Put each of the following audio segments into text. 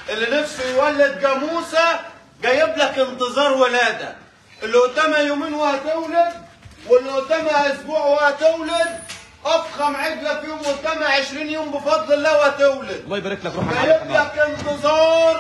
اللي نفسه يولد جاموسه جايب لك انتظار ولاده اللي قدامها يومين وهتولد واللي قدامها اسبوع وهتولد افخم عجله فيهم قدامها 20 يوم بفضل الله وهتولد الله يبارك لك روح يا جايب معلم حماد لك انتظار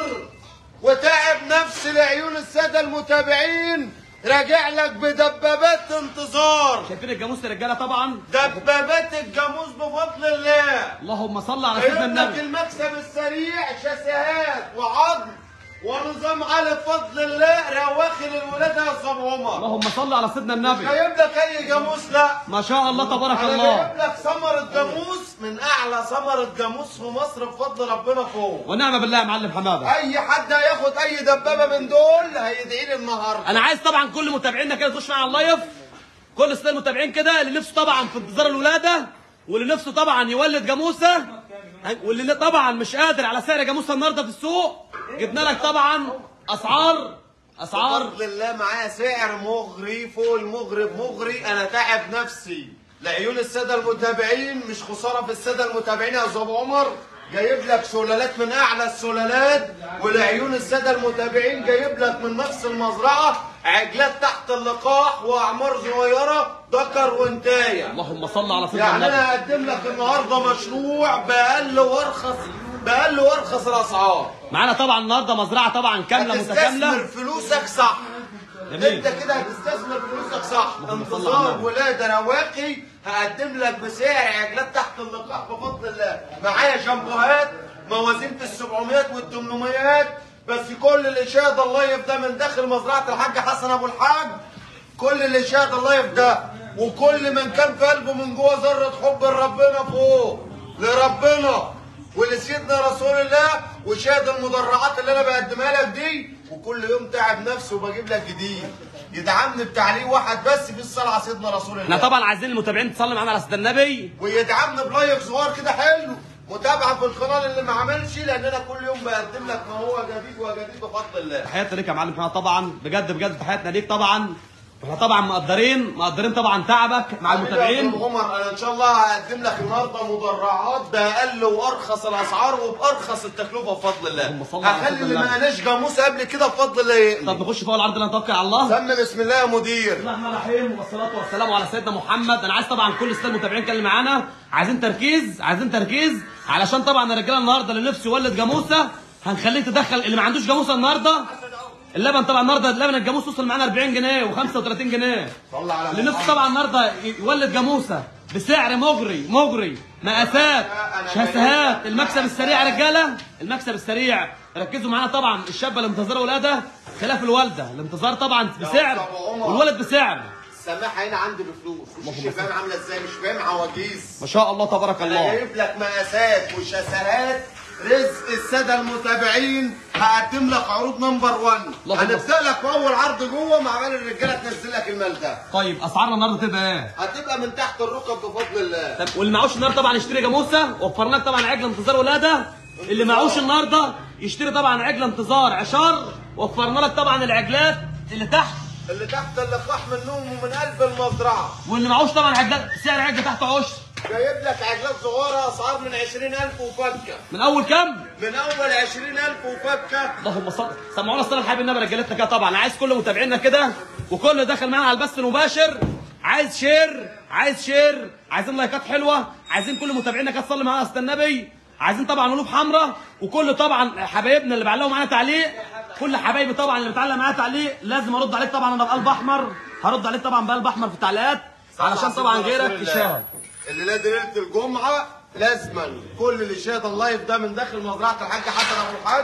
وتعب نفس لعيون الساده المتابعين راجع لك بدبابات انتظار شايفين الجاموس يا رجاله طبعا دبابات الجاموس بفضل الله اللهم صل على سيدنا جايب لك النبي المكسب السريع شاسيهات وعظم ونظام على بفضل الله رواخل الولاده يا صاب عمر اللهم صل على سيدنا النبي جايب لك اي جاموس لا ما شاء الله تبارك انا الله جايب لك ثمره جاموس من اعلى ثمره جاموس في مصر بفضل ربنا فوق ونعم بالله يا معلم حماده اي حد هياخد اي دبابه من دول هيدعي لي النهارده انا عايز طبعا كل متابعينا كده تخش معايا على اللايف كل الساده المتابعين كده اللي نفسه طبعا في انتظار الولاده واللي نفسه طبعا يولد جاموسه واللي طبعا مش قادر على سعر جاموسه النهارده في السوق جبنا لك طبعا اسعار اسعار بفضل الله معايا سعر مغري فوق المغري بمغري انا تعب نفسي لعيون الساده المتابعين مش خساره في الساده المتابعين يا استاذ عمر جايب لك سلالات من اعلى السلالات ولعيون الساده المتابعين جايب لك من نفس المزرعه عجلات تحت اللقاح واعمار صغيره ذكر وانتايه اللهم صل على سيدنا يعني النبي انا هقدم لك النهارده مشروع باقل وارخص باقل وارخص الاسعار معانا طبعا النهارده مزرعه طبعا كامله هتستثمر متكامله فلوسك صح جميل. انت كده هتستثمر فلوسك صح اللهم صل على انتظار النبي. ولاده رواقي هقدم لك بسعر عجلات تحت اللقاح بفضل الله معايا شامبوهات موازين في السبعميات والثمانميات بس كل اللي شاهد اللايف ده من داخل مزرعه الحاج حسن ابو الحاج كل اللي شاهد اللايف ده وكل من كان في قلبه من جوه ذره حب لربنا فوق لربنا ولسيدنا رسول الله وشاهد المدرعات اللي انا بقدمها لك دي وكل يوم تعب نفسه وبجيب لك جديد يدعمني بتعليق واحد بس في الصلاه على سيدنا رسول احنا الله طبعا عايزين المتابعين تصلي معانا على سيدنا النبي ويدعمني بلايف صغير كده حلو متابعه في القناه اللي ما عملش لان انا كل يوم بقدم لك ما هو جديد وجديد بفضل الله تحياتنا ليك يا معلم حماد طبعا بجد بجد تحياتنا ليك طبعا احنا طبعا مقدرين مقدرين طبعا تعبك مع حبيبي يا المتابعين أستاذ عمر انا ان شاء الله هقدم لك النهارده مدرعات باقل وارخص الاسعار وبارخص التكلفه بفضل الله اللهم صل على هخلي سيدنا اللي النبي. ما قالش جاموسه قبل كده بفضل الله يقلي طب نخش فوق العرض اللي نتوكل على الله سمي بسم الله يا مدير بسم الله الرحمن الرحيم والصلاة والسلام على سيدنا محمد، أنا عايز طبعا كل السادة المتابعين كان اللي معانا عايزين تركيز، عايزين تركيز علشان طبعا الرجالة النهارده اللي نفسه يولد جاموسة هنخليه تدخل اللي ما عندوش جاموسة النهارده اللبن طبعا النهارده اللبن الجاموس وصل معانا 40 جنيه و35 جنيه صلى على اللي نفسه طبعا النهارده يولد جاموسه بسعر مغري مغري مقاسات شاسهات المكسب السريع يا رجاله المكسب السريع ركزوا معانا طبعا الشابه اللي منتظره ولاده خلاف الوالده الانتظار طبعا بسعر والولد بسعر السماحه هنا عندي بفلوس مش فاهم عامله ازاي مش فاهم عواجيز ما شاء الله تبارك انا الله جايب لك مقاسات وشاسهات رزق الساده المتابعين هقدم لك عروض نمبر 1 اللهم هنبدا لك في اول عرض جوه مع بال الرجاله تنزل لك المال ده طيب اسعارنا النهارده تبقى ايه؟ هتبقى من تحت الركب بفضل الله طب واللي معهوش النهارده طبعا يشتري جاموسه وفرنا لك طبعا عجل انتظار ولاده اللي معهوش النهارده يشتري طبعا عجل انتظار عشار وفرنا لك طبعا العجلات اللي تحت اللي تحت اللقاح منهم ومن قلب المزرعه واللي معهوش طبعا عجلات سعر عجل تحت عشر جايب لك عجلات صغيره اسعار من 20000 وفكه من اول كام؟ من اول 20000 وفكه اللهم صل سمعونا الصلاه الحبيب النبي رجالتنا كده طبعا عايز كل متابعينا كده وكل اللي داخل معانا على البث المباشر عايز شير عايز شير عايزين لايكات حلوه عايزين كل متابعينا كده تصلي معانا على سيدنا النبي عايزين طبعا قلوب حمراء وكل طبعا حبايبنا اللي بعلقوا معانا تعليق كل حبايبي طبعا اللي بتعلق معايا تعليق لازم ارد عليك طبعا انا بقلب احمر هرد عليك طبعا بقلب احمر في التعليقات علشان طبعا غيرك يشاهد اللي لا ليله الجمعه لازما كل اللي شاهد اللايف ده من داخل مزرعه الحاج حسن ابو الحاج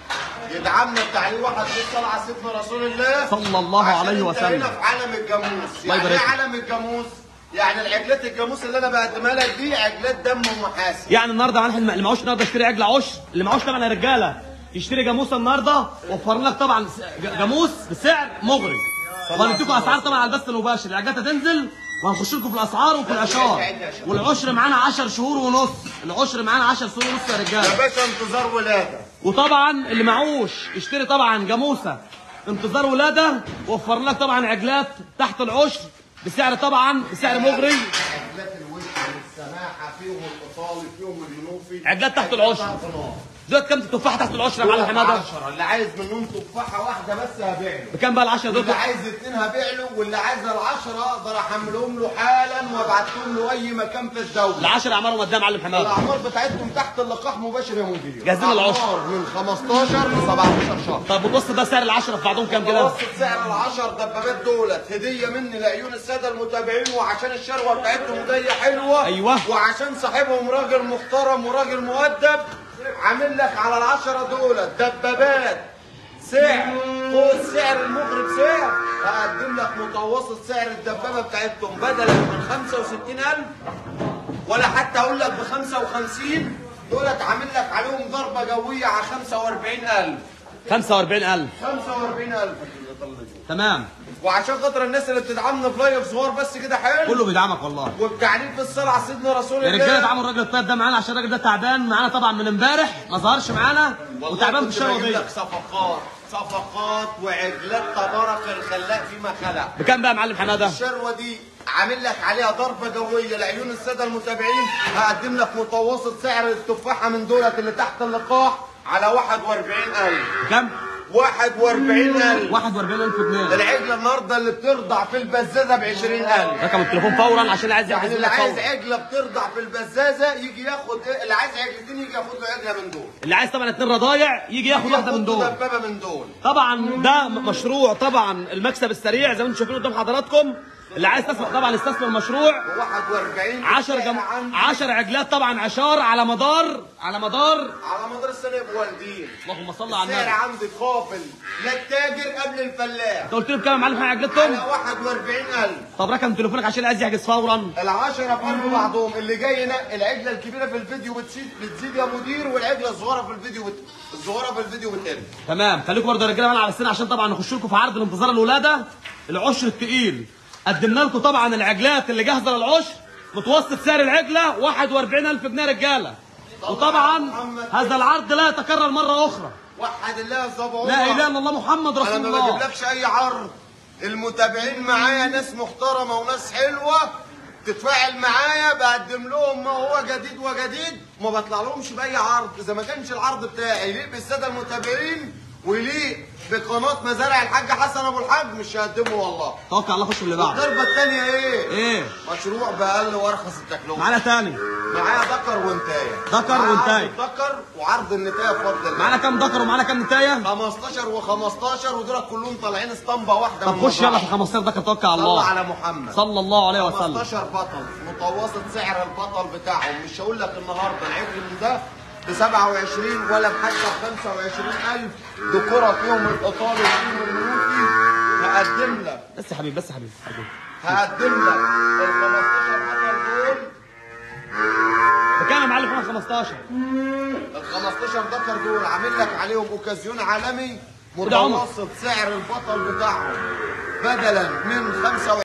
يدعمنا بتعليق واحد للصلاه على سيدنا رسول الله صلى الله عشان عليه انت وسلم. هنا في عالم الجاموس الله يعني ايه يبارك لك. عالم الجاموس يعني العجلات الجاموس اللي انا بقدمها لك دي عجلات دم ومحاسن يعني النهارده يا معلم اللي معهوش النهارده يشتري عجل عشر اللي معهوش طبعا يا رجاله يشتري جاموسه النهارده وفرنا لك طبعا س- ج- جاموس بسعر مغري وهنديكم اسعار طبعا على البث المباشر العجلات هتنزل وهنخش لكم في الاسعار وفي الاشهار والعشر معانا 10 شهور ونص العشر معانا 10 شهور ونص يا يا رجاله باشا انتظار ولاده وطبعا اللي معهوش يشتري طبعا جاموسه انتظار ولاده وفرنا لك طبعا عجلات تحت العشر بسعر طبعا بسعر مغري عجلات الوش والسماحه فيهم الاصالي فيهم المنوفي عجلات تحت العشر. تحت نار. دول كام التفاحه تحت العشره يا معلم حماده 10 اللي عايز منهم تفاحه واحده بس هبيع له بكام بقى ال10 دول اللي عايز اتنين هبيع له واللي عايز العشرة اقدر احملهم له حالا وابعتهم له اي مكان في الدولة ال10 اعمارهم قد ايه يا معلم حماده الاعمار بتاعتهم تحت اللقاح مباشر يا مدير جاهزين للعشر. أعمار من 15 ل 17 شهر طب وبص ده سعر ال10 في بعضهم كام كده متوسط سعر العشر دبابات دولت هديه مني لعيون الساده المتابعين وعشان الشروه بتاعتهم جايه حلوه أيوة. وعشان صاحبهم راجل محترم وراجل مؤدب عامل لك على العشره دولت دبابات سعر فوق السعر المغرب سعر هقدم لك متوسط سعر الدبابه بتاعتهم بدلا من 65000 ولا حتى اقول لك ب 55 دولت عامل لك عليهم ضربه جويه على 45000 45000 45000 تمام وعشان خاطر الناس اللي بتدعمنا في لايف صغار بس كده حلو كله بيدعمك والله والتعليق في الصلاه على سيدنا رسول يا الله رجاله ادعموا الراجل الطيب ده معانا عشان الراجل ده تعبان معانا طبعا من امبارح ما ظهرش معانا والله وتعبان في كنت الشهر بجيب دي لك صفقات صفقات وعجلات تبارك الخلاق فيما خلق بكام بقى يا معلم حماده الشروه دي عامل لك عليها ضربه جويه لعيون الساده المتابعين هقدم لك متوسط سعر التفاحه من دولت اللي تحت اللقاح على 41000 كام 41000 41000 جنيه العجله النهارده اللي بترضع في البزازه ب 20000 رقم التليفون فورا عشان اللي عايز يعني يحجز اللي لك عايز فورا عجله بترضع في البزازه يجي ياخد إيه؟ اللي عايز عجلتين يجي ياخد له عجله من دول اللي عايز طبعا اتنين رضايع يجي ياخد واحده من له دول دبابه من دول طبعا ده مشروع طبعا المكسب السريع زي ما انتم شايفين قدام حضراتكم اللي عايز يستثمر طبعا يستثمر مشروع 41 10 جم... 10 عجلات طبعا عشار على مدار على مدار على مدار السنه يبقوا والدين اللهم صل على السعر النبي عندي قافل للتاجر قبل الفلاح انت قلت له بكام يا معلم حاجه على عجلتهم 41000 طب رقم تليفونك عشان اللي عايز يحجز فورا العشرة في قلب بعضهم اللي جاي هنا العجلة الكبيرة في الفيديو بتزيد بتزيد يا مدير والعجلة الصغيرة في الفيديو بت... الصغيرة في الفيديو بتقل تمام خليكم برضه يا رجاله معانا على السنه عشان طبعا نخش لكم في عرض الانتظار الولاده العشر التقيل قدمنا لكم طبعا العجلات اللي جاهزه للعشر متوسط سعر العجله 41000 جنيه رجاله وطبعا هذا العرض لا يتكرر مره اخرى وحد الله صبعه لا اله الا الله محمد انا رسول ما الله بجيبلكش اي عرض المتابعين معايا ناس محترمه وناس حلوه تتفاعل معايا بقدم لهم ما هو جديد وجديد ما بطلع لهمش باي عرض اذا ما كانش العرض بتاعي يليق بالساده المتابعين ويليق بقناه مزارع الحاج حسن ابو الحاج مش هقدمه والله توكل على الله خش اللي بعده الضربه الثانيه ايه ايه مشروع باقل وارخص التكلفه معانا تاني معايا دكر وانتايه دكر معايا وانتاية. عرض دكر وعرض النتايه بفضل الله معانا كام ذكر ومعانا كام نتايه 15 و15 ودول كلهم طالعين اسطمبه واحده طب من خش يلا في مزرعة. 15 ذكر توكل على صلى الله على محمد صلى الله عليه وسلم 15 بطل متوسط سعر البطل بتاعهم مش هقول لك النهارده العجل من ده ب 27 ولا بحتى ب 25000 دكرة فيهم الايطالي وفيهم المنوفي هقدم لك بس يا حبيبي بس يا حبيبي حبيبي. هقدم لك ال 15 بطل دول بكام يا معلم 15 ال 15 دكر دول عامل لك عليهم اوكازيون عالمي وده عمر. متوسط سعر البطل بتاعهم بدلا من 25